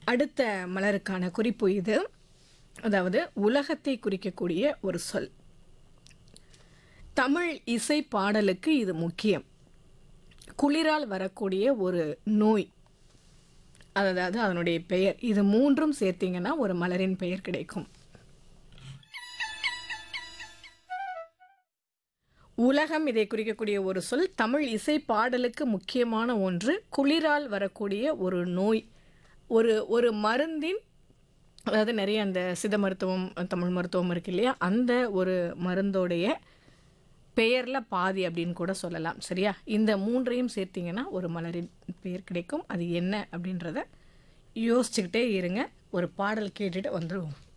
அடுத்த மலருக்கான குறிப்பு இது அதாவது உலகத்தை குறிக்கக்கூடிய ஒரு சொல் தமிழ் இசை பாடலுக்கு இது முக்கியம் குளிரால் வரக்கூடிய ஒரு நோய் அதாவது அதனுடைய பெயர் இது மூன்றும் சேர்த்தீங்கன்னா ஒரு மலரின் பெயர் கிடைக்கும் உலகம் இதை குறிக்கக்கூடிய ஒரு சொல் தமிழ் இசை பாடலுக்கு முக்கியமான ஒன்று குளிரால் வரக்கூடிய ஒரு நோய் ஒரு ஒரு மருந்தின் அதாவது நிறைய அந்த சித்த மருத்துவம் தமிழ் மருத்துவம் இருக்கு இல்லையா அந்த ஒரு மருந்தோடைய பெயரில் பாதி அப்படின்னு கூட சொல்லலாம் சரியா இந்த மூன்றையும் சேர்த்தீங்கன்னா ஒரு மலரின் பெயர் கிடைக்கும் அது என்ன அப்படின்றத யோசிச்சுக்கிட்டே இருங்க ஒரு பாடல் கேட்டுட்டு வந்துடுவோம்